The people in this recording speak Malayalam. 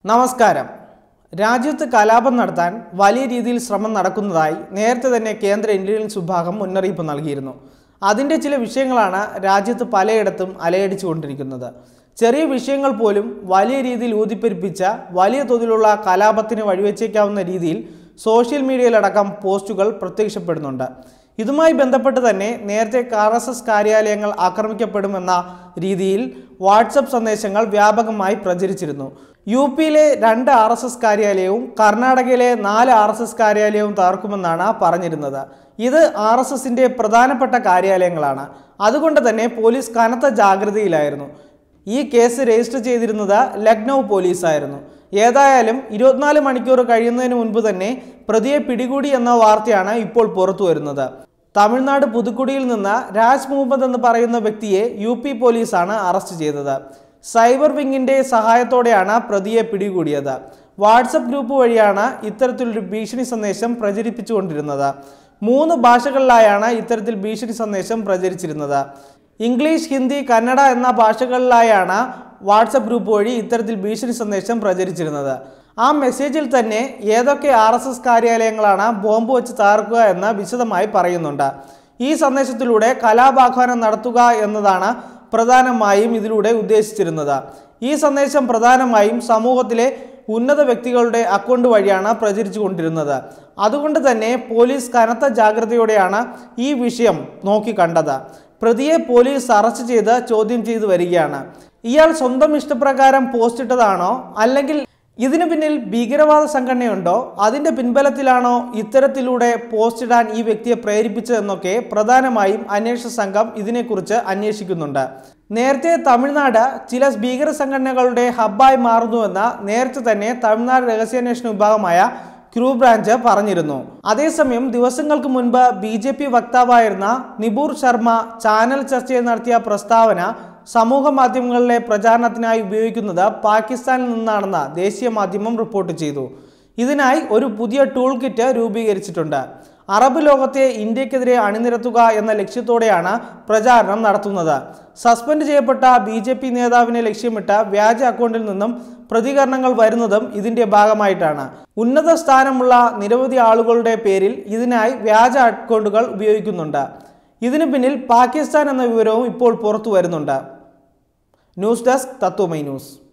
നമസ്കാരം രാജ്യത്ത് കലാപം നടത്താൻ വലിയ രീതിയിൽ ശ്രമം നടക്കുന്നതായി നേരത്തെ തന്നെ കേന്ദ്ര ഇന്റലിജൻസ് വിഭാഗം മുന്നറിയിപ്പ് നൽകിയിരുന്നു അതിൻ്റെ ചില വിഷയങ്ങളാണ് രാജ്യത്ത് പലയിടത്തും അലയടിച്ചുകൊണ്ടിരിക്കുന്നത് ചെറിയ വിഷയങ്ങൾ പോലും വലിയ രീതിയിൽ ഊതിപ്പെരുപ്പിച്ച വലിയ തോതിലുള്ള കലാപത്തിന് വഴിവെച്ചേക്കാവുന്ന രീതിയിൽ സോഷ്യൽ മീഡിയയിലടക്കം പോസ്റ്റുകൾ പ്രത്യക്ഷപ്പെടുന്നുണ്ട് ഇതുമായി ബന്ധപ്പെട്ട് തന്നെ നേരത്തെ ആർ എസ് എസ് കാര്യാലയങ്ങൾ ആക്രമിക്കപ്പെടുമെന്ന രീതിയിൽ വാട്സപ്പ് സന്ദേശങ്ങൾ വ്യാപകമായി പ്രചരിച്ചിരുന്നു യു പിയിലെ രണ്ട് ആർ എസ് എസ് കാര്യാലയവും കർണാടകയിലെ നാല് ആർ എസ് എസ് കാര്യാലയവും തകർക്കുമെന്നാണ് പറഞ്ഞിരുന്നത് ഇത് ആർ എസ് എസിൻ്റെ പ്രധാനപ്പെട്ട കാര്യാലയങ്ങളാണ് അതുകൊണ്ട് തന്നെ പോലീസ് കനത്ത ജാഗ്രതയിലായിരുന്നു ഈ കേസ് രജിസ്റ്റർ ചെയ്തിരുന്നത് ലക്നൗ പോലീസായിരുന്നു ഏതായാലും ഇരുപത്തിനാല് മണിക്കൂർ കഴിയുന്നതിന് മുൻപ് തന്നെ പ്രതിയെ പിടികൂടി എന്ന വാർത്തയാണ് ഇപ്പോൾ പുറത്തു വരുന്നത് തമിഴ്നാട് പുതുക്കുടിയിൽ നിന്ന് രാജ് മുഹമ്മദ് എന്ന് പറയുന്ന വ്യക്തിയെ യു പി പോലീസാണ് അറസ്റ്റ് ചെയ്തത് സൈബർ വിങ്ങിന്റെ സഹായത്തോടെയാണ് പ്രതിയെ പിടികൂടിയത് വാട്സപ്പ് ഗ്രൂപ്പ് വഴിയാണ് ഇത്തരത്തിലൊരു ഭീഷണി സന്ദേശം പ്രചരിപ്പിച്ചുകൊണ്ടിരുന്നത് മൂന്ന് ഭാഷകളിലായാണ് ഇത്തരത്തിൽ ഭീഷണി സന്ദേശം പ്രചരിച്ചിരുന്നത് ഇംഗ്ലീഷ് ഹിന്ദി കന്നഡ എന്ന ഭാഷകളിലായാണ് വാട്സപ്പ് ഗ്രൂപ്പ് വഴി ഇത്തരത്തിൽ ഭീഷണി സന്ദേശം പ്രചരിച്ചിരുന്നത് ആ മെസ്സേജിൽ തന്നെ ഏതൊക്കെ ആർ എസ് എസ് കാര്യാലയങ്ങളാണ് ബോംബ് വെച്ച് തകർക്കുക എന്ന് വിശദമായി പറയുന്നുണ്ട് ഈ സന്ദേശത്തിലൂടെ കലാപാഹ്വാനം നടത്തുക എന്നതാണ് പ്രധാനമായും ഇതിലൂടെ ഉദ്ദേശിച്ചിരുന്നത് ഈ സന്ദേശം പ്രധാനമായും സമൂഹത്തിലെ ഉന്നത വ്യക്തികളുടെ അക്കൗണ്ട് വഴിയാണ് പ്രചരിച്ചു കൊണ്ടിരുന്നത് അതുകൊണ്ട് തന്നെ പോലീസ് കനത്ത ജാഗ്രതയോടെയാണ് ഈ വിഷയം നോക്കിക്കണ്ടത് പ്രതിയെ പോലീസ് അറസ്റ്റ് ചെയ്ത് ചോദ്യം ചെയ്തു വരികയാണ് ഇയാൾ സ്വന്തം ഇഷ്ടപ്രകാരം പോസ്റ്റ് ഇട്ടതാണോ അല്ലെങ്കിൽ ഇതിനു പിന്നിൽ ഭീകരവാദ സംഘടനയുണ്ടോ അതിന്റെ പിൻബലത്തിലാണോ ഇത്തരത്തിലൂടെ പോസ്റ്റ് ഇടാൻ ഈ വ്യക്തിയെ പ്രേരിപ്പിച്ചതെന്നൊക്കെ പ്രധാനമായും അന്വേഷണ സംഘം ഇതിനെക്കുറിച്ച് അന്വേഷിക്കുന്നുണ്ട് നേരത്തെ തമിഴ്നാട് ചില ഭീകര സംഘടനകളുടെ ഹബ്ബായി മാറുന്നുവെന്ന് നേരത്തെ തന്നെ തമിഴ്നാട് രഹസ്യാന്വേഷണ വിഭാഗമായ ക്രൂ ബ്രാഞ്ച് പറഞ്ഞിരുന്നു അതേസമയം ദിവസങ്ങൾക്ക് മുൻപ് ബി ജെ പി വക്താവായിരുന്ന നിപൂർ ശർമ്മ ചാനൽ ചർച്ചയിൽ നടത്തിയ പ്രസ്താവന സമൂഹ മാധ്യമങ്ങളിലെ പ്രചാരണത്തിനായി ഉപയോഗിക്കുന്നത് പാകിസ്ഥാനിൽ നിന്നാണെന്ന് ദേശീയ മാധ്യമം റിപ്പോർട്ട് ചെയ്തു ഇതിനായി ഒരു പുതിയ ടൂൾ കിറ്റ് രൂപീകരിച്ചിട്ടുണ്ട് അറബ് ലോകത്തെ ഇന്ത്യക്കെതിരെ അണിനിരത്തുക എന്ന ലക്ഷ്യത്തോടെയാണ് പ്രചാരണം നടത്തുന്നത് സസ്പെൻഡ് ചെയ്യപ്പെട്ട ബി ജെ പി നേതാവിനെ ലക്ഷ്യമിട്ട് വ്യാജ അക്കൗണ്ടിൽ നിന്നും പ്രതികരണങ്ങൾ വരുന്നതും ഇതിന്റെ ഭാഗമായിട്ടാണ് ഉന്നത സ്ഥാനമുള്ള നിരവധി ആളുകളുടെ പേരിൽ ഇതിനായി വ്യാജ അക്കൗണ്ടുകൾ ഉപയോഗിക്കുന്നുണ്ട് ഇതിനു പിന്നിൽ പാകിസ്ഥാൻ എന്ന വിവരവും ഇപ്പോൾ പുറത്തു വരുന്നുണ്ട് ന്യൂസ് ഡെസ്ക് തത്വമൈ ന്യൂസ്